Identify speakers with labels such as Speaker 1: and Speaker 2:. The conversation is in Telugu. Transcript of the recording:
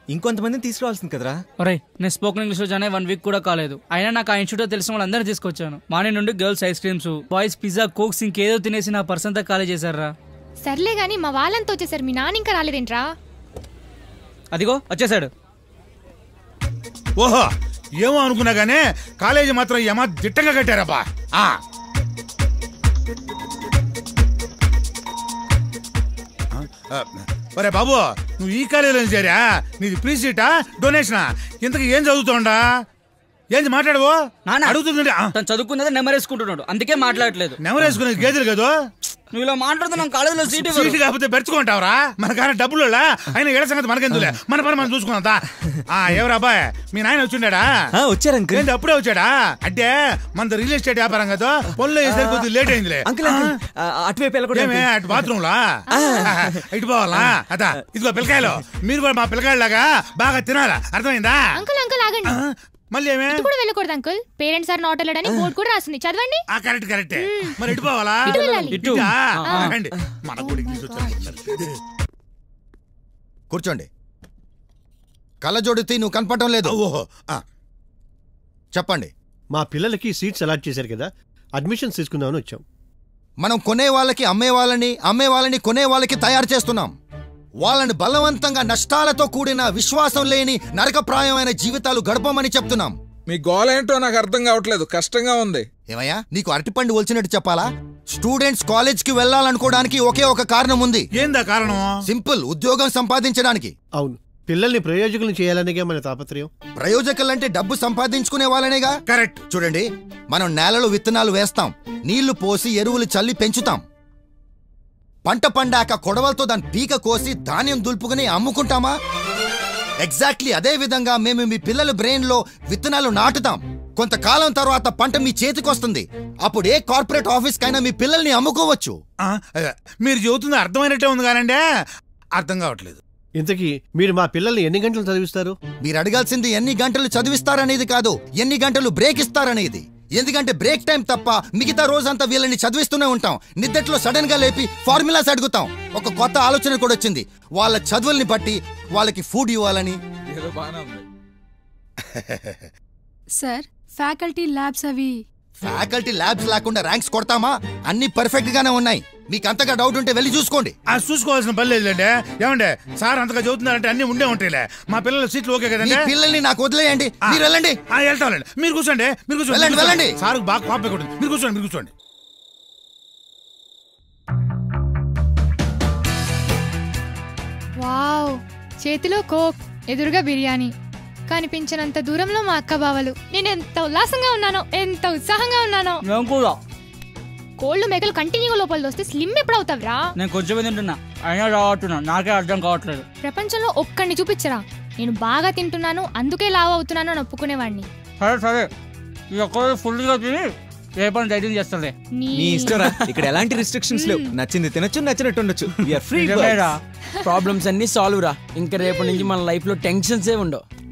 Speaker 1: ఇంకొంతమందిని తీసుకురావాల్సింది కదరా
Speaker 2: ఒరే నేను స్పోకెన్ ఇంగ్లీష్ లో జాయిన్ వన్ వీక్ కూడా కాలేదు అయినా నాకు ఆ ఇన్స్టిట్యూట్ తెలిసిన వాళ్ళందరూ తీసుకొచ్చాను మార్నింగ్ నుండి girls ice creams boys pizza cokes ఇంకేదో తినేసి నా పర్సన్ అంతా ఖాళీ చేశారా
Speaker 3: సర్లే గాని మా వాళ్ళంతా వచ్చేసారు మీ నాన్న ఇంకా రాలేదేంట్రా
Speaker 2: అదిగో వచ్చేసాడు
Speaker 4: ఓహో ఏమో అనుకున్నా గానీ కాలేజీ మాత్రం ఏమా దిట్టంగా కట్టారబ్బా ఆ. ఆ, ఆ, ఒరే బాబు నువ్వు ఈ కాలేజీలో చేరా నీది ప్రీ సీటా డొనేషనా ఇంతకు ఏం చదువుతోండా ఏంది మాట్లాడవు
Speaker 2: నాన్న.
Speaker 4: అడుగుతుంది
Speaker 2: తను చదువుకున్నదే నెమరేసుకుంటున్నాడు అందుకే మాట్లాడట్లేదు
Speaker 4: నెమరేసుకునే గేదెలు కదా
Speaker 2: నువ్వు ఇలా మాట్లాడుతున్నాం కాలేజీలో సీట్
Speaker 4: సీటు కాకపోతే పెరుచుకుంటావురా మన కానీ డబ్బులు అయినా ఏడ సంగతి మనకెందులే మన పని మనం చూసుకున్నాం ఆ ఎవరు అబ్బాయి మీ నాయన వచ్చిండా
Speaker 1: ఆ, వచ్చారు అంకుల్
Speaker 4: ఏంటి అప్పుడే వచ్చాడా అంటే మన రియల్ ఎస్టేట్ వ్యాపారం కదా పొల్లు వేసరికి కొద్దిగా లేట్ అయిందిలే
Speaker 1: అంకుల్ అంకుల్ ఆ, అటువైపు వెళ్ళకూడదు
Speaker 4: ఏమే
Speaker 1: అంకుల్.
Speaker 4: అటు బాత్రూమ్ లా ఇటు పోవాలా అదా ఇదిగో పిల్లకాయలు మీరు కూడా మా పిల్లకాయలాగా బాగా తినాలా అర్థమైందా
Speaker 3: అంకుల్ అంకుల్ ఆగండి
Speaker 4: ఆ, మళ్ళీ ఏమే
Speaker 3: ఇటు కూడా వెళ్ళకూడదు uncle parents are not allowed అని బోర్డు కూడా రాస్తుంది చదవండి
Speaker 4: ఆ కరెక్ట్ కరెక్టే మరి ఇటు పోవాలా
Speaker 3: ఇటు వెళ్ళాలి.
Speaker 2: ఇటు.
Speaker 4: ఇటా?
Speaker 2: ఆ.
Speaker 4: రండి. మన కూడా ఇంగ్లీష్ వచ్చారు
Speaker 5: కూర్చోండి కళ్ళజోడితే నువ్వు కనపడటం లేదు
Speaker 4: ఓహో ఆ.
Speaker 5: చెప్పండి
Speaker 6: మా పిల్లలకి సీట్స్ అలాట్ చేశారు కదా అడ్మిషన్స్ తీసుకుందామని వచ్చాం
Speaker 5: మనం కొనే వాళ్ళకి అమ్మే వాళ్ళని అమ్మే వాళ్ళని కొనే వాళ్ళకి తయారు చేస్తున్నాం వాళ్ళని బలవంతంగా నష్టాలతో కూడిన విశ్వాసం లేని నరకప్రాయమైన జీవితాలు గడపమని చెప్తున్నాం
Speaker 7: మీ గోల్ ఏంటో నాకు అర్థం కావట్లేదు కష్టంగా ఉంది
Speaker 5: ఏమయ్యా నీకు అరటిపండు ఒలిచినట్టు చెప్పాలా స్టూడెంట్స్ కాలేజ్ కి వెళ్ళాలనుకోవడానికి ఒకే ఒక కారణం ఉంది
Speaker 4: ఏందా కారణం
Speaker 5: సింపుల్ ఉద్యోగం సంపాదించడానికి
Speaker 6: అవును పిల్లల్ని ప్రయోజకులను చేయాలనిగా మన తాపత్రయం
Speaker 5: ప్రయోజకులంటే డబ్బు సంపాదించుకునే వాళ్ళనేగా
Speaker 4: కరెక్ట్
Speaker 5: చూడండి మనం నేలలో విత్తనాలు వేస్తాం నీళ్లు పోసి ఎరువులు చల్లి పెంచుతాం పంట పండాక కొడవలతో దాని పీక కోసి ధాన్యం దులుపుకుని అమ్ముకుంటామా ఎగ్జాక్ట్లీ అదే విధంగా మేము మీ పిల్లల బ్రెయిన్ లో విత్తనాలు నాటుతాం కొంతకాలం తర్వాత పంట మీ చేతికొస్తుంది అప్పుడు ఏ కార్పొరేట్ ఆఫీస్ కైనా మీ పిల్లల్ని అమ్ముకోవచ్చు
Speaker 4: ఆ, అదే. మీరు చెబుతుంది అర్థమైనట్టే ఉంది కానండి అర్థం కావట్లేదు
Speaker 6: ఇంతకీ మీరు మా పిల్లల్ని ఎన్ని గంటలు చదివిస్తారు
Speaker 5: మీరు అడగాల్సింది ఎన్ని గంటలు చదివిస్తారనేది కాదు ఎన్ని గంటలు బ్రేక్ ఇస్తారనేది ఎందుకంటే బ్రేక్ టైం తప్ప మిగతా రోజంతా వీళ్ళని చదివిస్తూనే ఉంటాం నిద్దట్లో సడన్ గా లేపి ఫార్ములాస్ అడుగుతాం ఒక కొత్త ఆలోచన కూడా వచ్చింది వాళ్ళ చదువుల్ని బట్టి వాళ్ళకి ఫుడ్ ఇవ్వాలని
Speaker 7: ఏదో బాగానే ఉంది
Speaker 8: సార్ ఫ్యాకల్టీ ల్యాబ్స్ అవి
Speaker 5: ఫ్యాకల్టీ ల్యాబ్స్ లేకుండా ర్యాంక్స్ కొడతామా అన్ని పర్ఫెక్ట్ గానే ఉన్నాయి మీకు అంతగా డౌట్ ఉంటే వెళ్ళి చూసుకోండి
Speaker 4: ఆ చూసుకోవాల్సిన పని లేదులేండి ఏమండి సార్ అంతగా చదువుతున్నారంటే అన్ని ఉండే ఉంటాయిలే మా పిల్లల సీట్లు ఓకే
Speaker 5: మీ
Speaker 4: కదండి
Speaker 5: పిల్లల్ని నాకు వదిలేయండి మీరు వెళ్ళండి
Speaker 4: ఆ, వెళ్తాంలేండి మీరు కూర్చోండి మీరు కూర్చోండి
Speaker 5: వెళ్ళండి,
Speaker 4: మీరు కూర్చోండి.
Speaker 5: వెళ్ళండి.
Speaker 4: సార్ బాగా కోపం కొట్టింది మీరు కూర్చోండి మీరు కూర్చోండి
Speaker 3: వావ్ చేతిలో కోక్ ఎదురుగా బిర్యానీ కనిపించినంత దూరంలో మా అక్క బావలు నేను ఎంత ఉల్లాసంగా ఉన్నానో ఎంత ఉత్సాహంగా ఉన్నానో
Speaker 2: మేము కూడా
Speaker 3: కోళ్ళు మేకలు కంటిన్యూగా లోపల వస్తే స్లిమ్ ఎప్పుడు అవుతావురా
Speaker 2: నేను కొంచెం తింటున్నా అయినా రావట్టున్నా నాకే అర్థం కావట్లేదు
Speaker 3: ప్రపంచంలో ఒక్కడిని చూపించరా నేను బాగా తింటున్నాను అందుకే లావ్ అవుతున్నాను అని ఒప్పుకునేవాడిని
Speaker 2: సరే సరే ఈ ఒక్క ఫుల్గా తిని ఏ పని ధైర్యం చేస్తుంది
Speaker 3: నీ
Speaker 1: నీ ఇష్టరా ఇక్కడ ఎలాంటి రిస్ట్రిక్షన్స్ లేవు నచ్చింది తినొచ్చు నచ్చినట్టు ఉండొచ్చు ఫ్రీ
Speaker 2: నిజమేరా
Speaker 9: ప్రాబ్లమ్స్ అన్ని సాల్వ్ రా ఇంకా రేపటి నుంచి మన లైఫ్ లో టెన్షన్స్ ఏ ఉండవు